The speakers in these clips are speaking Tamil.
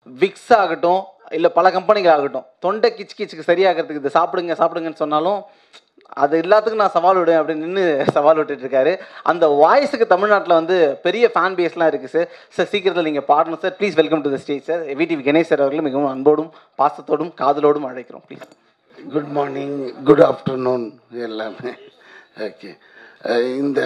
விக்ஸ் ஆகட்டும் இல்லை பல கம்பெனிகள் ஆகட்டும் தொண்டை கிச்சு கிச்சுக்கு சரியாகிறதுக்கு இது சாப்பிடுங்க சாப்பிடுங்கன்னு சொன்னாலும் அது எல்லாத்துக்கும் நான் சவால் விடுவேன் அப்படின்னு நின்று சவால் விட்டுட்டு இருக்காரு அந்த வாய்ஸுக்கு தமிழ்நாட்டில் வந்து பெரிய ஃபேன் பேஸ்லாம் இருக்குது சார் சார் சீக்கிரத்தில் நீங்கள் பாடணும் sir please welcome to the stage sir VTV Ganesh sir அவர்களும் மிகவும் அன்போடும் பாசத்தோடும் காதலோடும் அழைக்கிறோம் please good morning good afternoon எல்லாமே ஓகே இந்த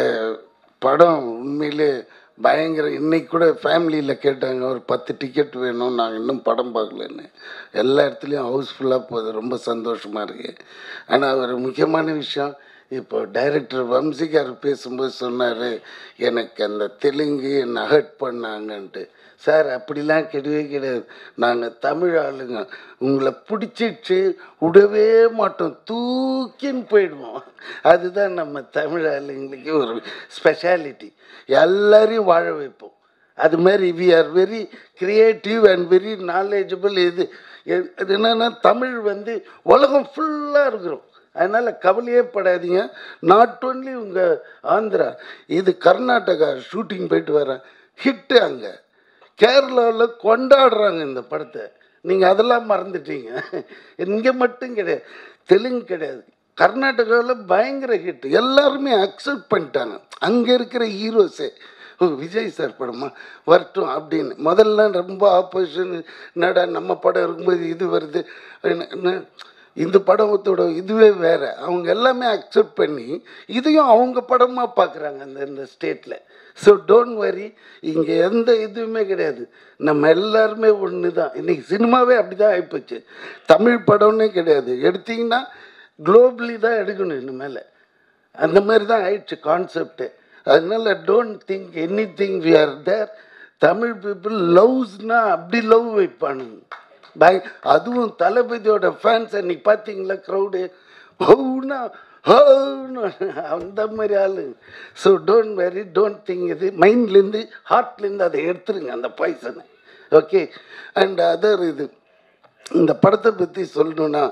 படம் உண்மையிலே பயங்கர இன்னைக்கு கூட ஃபேமிலியில் கேட்டாங்க ஒரு பத்து டிக்கெட் வேணும் நாங்கள் இன்னும் படம் பார்க்கலன்னு எல்லா இடத்துலையும் ஹவுஸ்ஃபுல்லாக போகுது ரொம்ப சந்தோஷமாக இருக்குது ஆனால் ஒரு முக்கியமான விஷயம் இப்போ டைரக்டர் வம்சிகார் பேசும்போது சொன்னார் எனக்கு அந்த தெலுங்கு என்னை ஹர்ட் பண்ணாங்கன்ட்டு சார் அப்படிலாம் கிடையவே கிடையாது நாங்கள் தமிழ் ஆளுங்க உங்களை பிடிச்சிச்சு விடவே மாட்டோம் தூக்கின்னு போயிடுவோம் அதுதான் நம்ம தமிழ் ஆளுங்களுக்கு ஒரு ஸ்பெஷாலிட்டி எல்லாரையும் வாழ வைப்போம் அது மாதிரி we are very creative and very knowledgeable இது எ- அது என்னன்னா தமிழ் வந்து உலகம் ஃபுல்லாக இருக்கிறோம் அதனால் கவலையே படாதீங்க நாட் ஒன்லி உங்கள் ஆந்திரா இது கர்நாடகா ஷூட்டிங் போயிட்டு வரேன் ஹிட்டு அங்கே கேரளாவில் கொண்டாடுறாங்க இந்த படத்தை நீங்கள் அதெல்லாம் மறந்துட்டீங்க இங்கே மட்டும் கிடையாது தெலுங்கு கிடையாது கர்நாடகாவில் பயங்கர ஹிட் எல்லாருமே அக்செப்ட் பண்ணிட்டாங்க அங்கே இருக்கிற ஹீரோஸே ஓ விஜய் சார் படமா வரட்டும் அப்படின்னு முதல்ல ரொம்ப ஆப்போசிஷன் என்னடா நம்ம படம் இருக்கும்போது இது வருது என்ன- என்ன, இந்த படத்தோட இதுவே வேற அவங்க எல்லாமே அக்செப்ட் பண்ணி இதையும் அவங்க படமாக பார்க்குறாங்க அந்த இந்த ஸ்டேட்டில் ஸோ டோன்ட் வரி இங்கே எந்த இதுவுமே கிடையாது நம்ம எல்லாருமே ஒன்று தான் இன்னைக்கு சினிமாவே அப்படி தான் ஆகிப்போச்சு தமிழ் படம்னே கிடையாது எடுத்தீங்கன்னா குளோபலி தான் எடுக்கணும் இனிமேல் அந்த மாதிரி தான் ஆயிடுச்சு கான்செப்டு அதனால don't think anything we are there Tamil people லவ்ஸ்னா அப்படி லவ் வைப்பானுங்க பை அதுவும் தளபதியோட ஃபேன்ஸ் அன்னைக்கு பார்த்தீங்களா க்ரௌடு ஹவுனா ஹவுன்னு அந்த மாதிரி ஆளு so don't very don't think இது மைண்ட்லேருந்து ஹார்ட்லேருந்து அதை எடுத்துருங்க அந்த பாய்சனை ஓகே அண்ட் அதர் இது இந்த படத்தை பற்றி சொல்லணுன்னா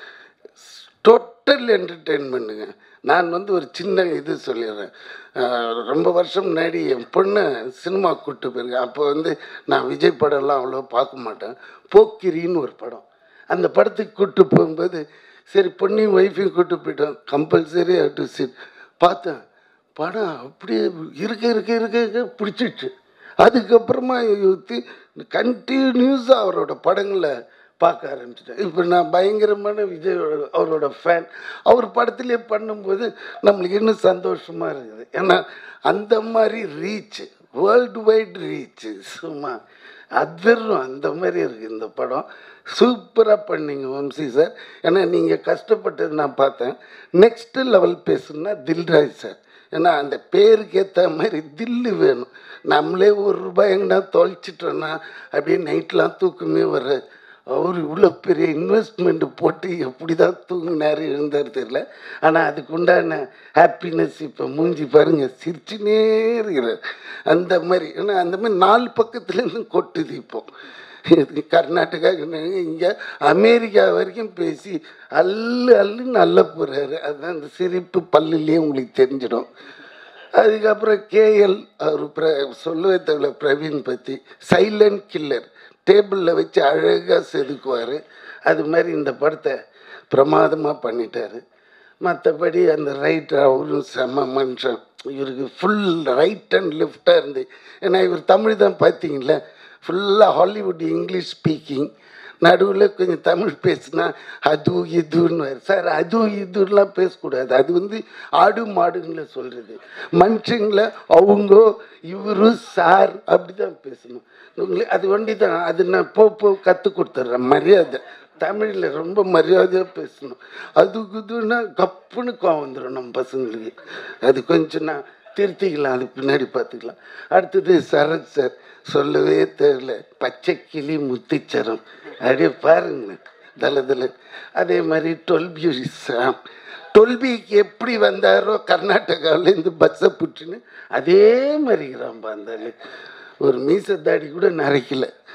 டோட்டல் என்டர்டெயின்மெண்ட்டுங்க நான் வந்து ஒரு சின்ன இது சொல்லிடுறேன் அஹ் ரொம்ப வருஷம் முன்னாடி என் பொண்ணை சினிமா கூப்பிட்டு போயிருக்கேன் அப்போ வந்து நான் விஜய் படம்லாம் அவ்வளோ பார்க்க மாட்டேன் போக்கிரின்னு ஒரு படம் அந்த படத்துக்கு கூப்பிட்டு போகும்போது சரி பொண்ணையும் ஒய்ஃபையும் கூப்பிட்டு போயிட்டோம் கம்பல்சரி டு சிட் பார்த்தேன் படம் அப்படியே இருக்க இருக்க இருக்க இருக்க பிடிச்சிடுச்சு அதுக்கப்புறமா யூத்தி கண்டினியூஸாக அவரோட படங்களை பார்க்க ஆரம்பிச்சிட்டேன் இப்போ நான் பயங்கரமான விஜயோட அவரோட ஃபேன் அவர் படத்திலே பண்ணும்போது நம்மளுக்கு இன்னும் சந்தோஷமாக இருக்குது ஏன்னா அந்த மாதிரி ரீச் வேர்ல்டு வைட் ரீச் சும்மா அதிரும் அந்த மாதிரி இருக்குது இந்த படம் சூப்பராக பண்ணீங்க வம்சி சார் ஏன்னா நீங்கள் கஷ்டப்பட்டது நான் பார்த்தேன் நெக்ஸ்ட் லெவல் பேசுனா தில்ராஜ் சார் ஏன்னா அந்த பேருக்கு ஏற்ற மாதிரி தில்லு வேணும் நம்மளே ஒரு ரூபாய் எங்கன்னா தொலைச்சிட்டோன்னா அப்படியே நைட்லாம் தூக்கமே வராது அவர் இவ்வளோ பெரிய இன்வெஸ்ட்மெண்ட் போட்டு எப்படி தான் தூங்கினாரு இருந்தார் தெரியல ஆனால் அதுக்கு உண்டான ஹாப்பினஸ் இப்போ மூஞ்சி பாருங்க சிரிச்சுனே இருக்கிறார் அந்த மாதிரி ஏன்னா அந்த மாதிரி நாலு பக்கத்துலேருந்து கொட்டுது இப்போ இது கர்நாடகா இங்கே அமெரிக்கா வரைக்கும் பேசி அல்லு அல்லுன்னு நல்ல போகிறாரு அதுதான் அந்த சிரிப்பு பல்லுலேயே உங்களுக்கு தெரிஞ்சிடும் அதுக்கப்புறம் கேஎல் அவர் பிர சொல்லவே தேவையில்ல பிரவீன் பற்றி சைலண்ட் கில்லர் டேபிளில் வச்சு அழகாக செதுக்குவார் அது மாதிரி இந்த படத்தை பிரமாதமாக பண்ணிட்டாரு மற்றபடி அந்த ரைட் அவரும் செம மனுஷன் இவருக்கு ஃபுல் ரைட் அண்ட் லெஃப்டாக இருந்து ஏன்னா இவர் தமிழ் தான் பார்த்தீங்களா ஃபுல்லாக ஹாலிவுட் இங்கிலீஷ் ஸ்பீக்கிங் நடுவில் கொஞ்சம் தமிழ் பேசுனா அது இதுன்னு சார் அது இதுலாம் பேசக்கூடாது அது வந்து ஆடு மாடுங்கள சொல்கிறது மனுஷங்களை அவங்க இவரு சார் அப்படி தான் பேசணும் உங்களுக்கு அது வண்டி தான் அது நான் போ போ கற்றுக் கொடுத்துட்றேன் மரியாதை தமிழில் ரொம்ப மரியாதையாக பேசணும் அது இதுன்னா கப்புன்னு கோவம் வந்துடும் நம்ம பசங்களுக்கு அது கொஞ்சம் நான் திருத்திக்கலாம் அது பின்னாடி பார்த்துக்கலாம் அடுத்தது சரத் சார் சொல்லவே தெரியல பச்சை கிளி முத்திச்சரம் அப்படியே பாருங்க தல தல அதே மாதிரி டொல்பி சாம் டொல்பிக்கு எப்படி வந்தாரோ கர்நாடகாவிலேருந்து பஸ்ஸை புட்டுன்னு அதே மாதிரி இருக்கிறான் அந்த ஆளு. ஒரு மீச தாடி கூட நரைக்கல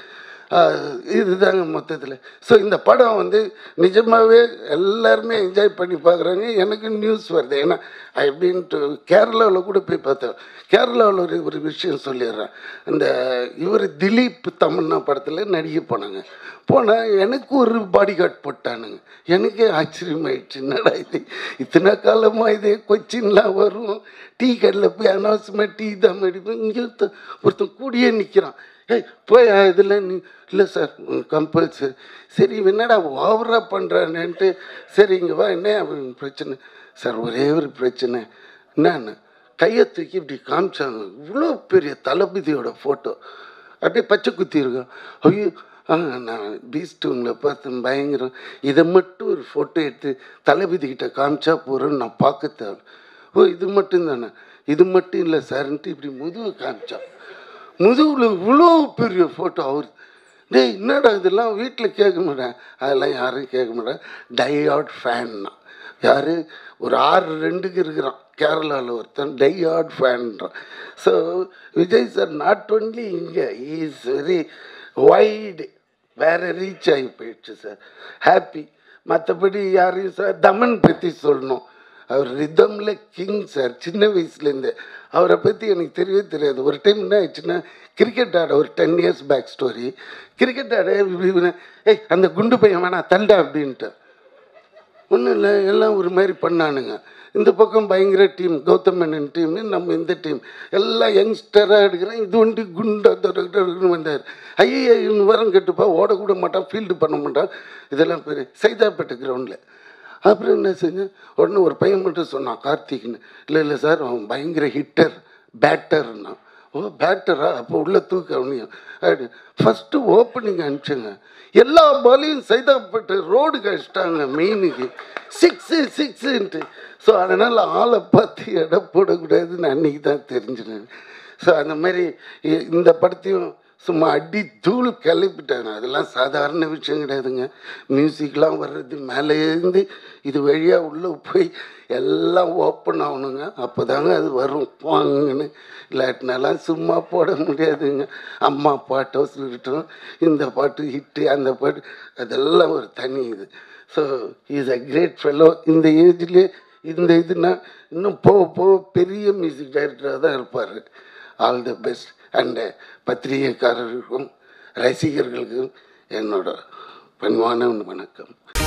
ஆஹ் இதுதாங்க மொத்தத்தில் ஸோ இந்த படம் வந்து நிஜமாகவே எல்லாருமே என்ஜாய் பண்ணி பார்க்குறாங்க எனக்கு நியூஸ் வருது ஏன்னா ஐ பீன் டு கேரளாவில் கூட போய் பார்த்தேன் கேரளாவில் ஒரு ஒரு விஷயம் சொல்லிடுறேன் அந்த இவர் திலீப் தமன்னா படத்தில் நடிக்க போனாங்க போனால் எனக்கு ஒரு பாடி கார்டு போட்டானுங்க எனக்கே ஆச்சரியமாயிடுச்சு என்னடா இது இத்தனை காலமாக இதே கொச்சின்லாம் வரும் டீ கடையில் போய் அனாவசியமாக டீ தான் அடிப்பேன் இங்கே ஒருத்தன் ஒருத்தன் கூடியே நிற்கிறான் ஏய் போய் இதில் நீ இல்லை சார் கம்பல்சரி சரி இவன் என்னடா ஓவராக பண்ணுறானேன்ட்டு சரி இங்கே வா என்ன அவன் பிரச்சனை சார் ஒரே ஒரு பிரச்சனை என்னன்னு கையை தூக்கி இப்படி காமிச்சாங்க இவ்வளோ பெரிய தளபதியோட ஃபோட்டோ அப்படியே பச்சை குத்தி இருக்கோம் ஐயோ ஆ நான் பீஸ்ட் உங்களை பார்த்து பயங்கரம் இதை மட்டும் ஒரு ஃபோட்டோ எடுத்து தளபதி கிட்ட காமிச்சா போகிறோன்னு நான் பார்க்க தேவை ஓ இது மட்டும் தானே இது மட்டும் இல்லை சார்ன்ட்டு இப்படி முதுகு காமிச்சான் முதுகுல இவ்வளோ பெரிய ஃபோட்டோ அவர் டேய் என்னடா இதெல்லாம் வீட்டில் கேட்க மாட்டேன் அதெல்லாம் யாரும் கேட்க மாட்டேன் டை அவுட் ஃபேன்னா யார் ஒரு ஆறு ரெண்டுக்கு இருக்கிறான் கேரளாவில் ஒருத்தன் டை அவுட் ஃபேன்றான் so Vijay sir not only இங்கே இஸ் வெரி வைடு வேற ரீச் ஆகி போயிடுச்சு சார் ஹாப்பி மற்றபடி யாரையும் சார் தமன் பற்றி சொல்லணும் அவர் ரிதமில் கிங் சார் சின்ன வயசுலேருந்து அவரை பற்றி எனக்கு தெரியவே தெரியாது ஒரு டைம் என்ன ஆயிடுச்சுன்னா கிரிக்கெட் ஆட ஒரு ten years back story cricket ஆட இப்படி இப்படி, ஏய் அந்த குண்டு பையன் வேணா தண்டா அப்படின்ட்டு ஒன்றும் இல்லை எல்லாம் ஒரு மாதிரி பண்ணானுங்க இந்த பக்கம் பயங்கர டீம் கௌதம் மேனன் டீம் நம்ம இந்த டீம் எல்லாம் யங்ஸ்டராக எடுக்கிறேன் இது ஒண்டி குண்டா தடன்னு வந்தார் ஐயா இவன் வரம் கெட்டுப்பா ஓடக்கூட மாட்டான் ஃபீல்டு பண்ண மாட்டான் இதெல்லாம் பெரிய சைதாப்பேட்டை கிரவுண்டில் அப்புறம் என்ன செஞ்சேன் உடனே ஒரு பையன் மட்டும் சொன்னான் கார்த்திக்னு இல்லை இல்லை சார் அவன் பயங்கர ஹிட்டர் பேட்டர்னா ஓ பேட்டரா அப்போ உள்ள தூக்க அவனையும் அப்படி ஃபஸ்ட்டு ஓப்பனிங் அனுப்பிச்சுங்க எல்லா பாலையும் சைதாப்பட்டு ரோடு கழிச்சிட்டாங்க மெயினுக்கு சிக்ஸு சிக்ஸுன்ட்டு ஸோ அதனால் ஆளை பார்த்து எடை போடக்கூடாதுன்னு அன்றைக்கி தான் தெரிஞ்சினேன் ஸோ அந்த மாதிரி இ- இந்த படத்தையும் சும்மா அடி தூள் கிளப்பிட்டாங்க அதெல்லாம் சாதாரண விஷயம் கிடையாதுங்க மியூசிக்லாம் வர்றது மேலே இருந்து இது வழியாக உள்ளே போய் எல்லாம் ஓப்பன் ஆகணுங்க அப்போ தாங்க அது வரும் வாங்கன்னு இல்லாட்டினாலாம் சும்மா போட முடியாதுங்க அம்மா பாட்டோ சொல்லட்டும் இந்த பாட்டு ஹிட்டு அந்த பாட்டு அதெல்லாம் ஒரு தனி இது so is a great fellow இந்த ஏஜ்லேயே இந்த இதுனா இன்னும் போக போக பெரிய மியூசிக் டைரக்டராக தான் இருப்பார் ஆல் தி பெஸ்ட் அண்டு பத்திரிகைக்காரர்களுக்கும் ரசிகர்களுக்கும் என்னோட பணிவான வணக்கம்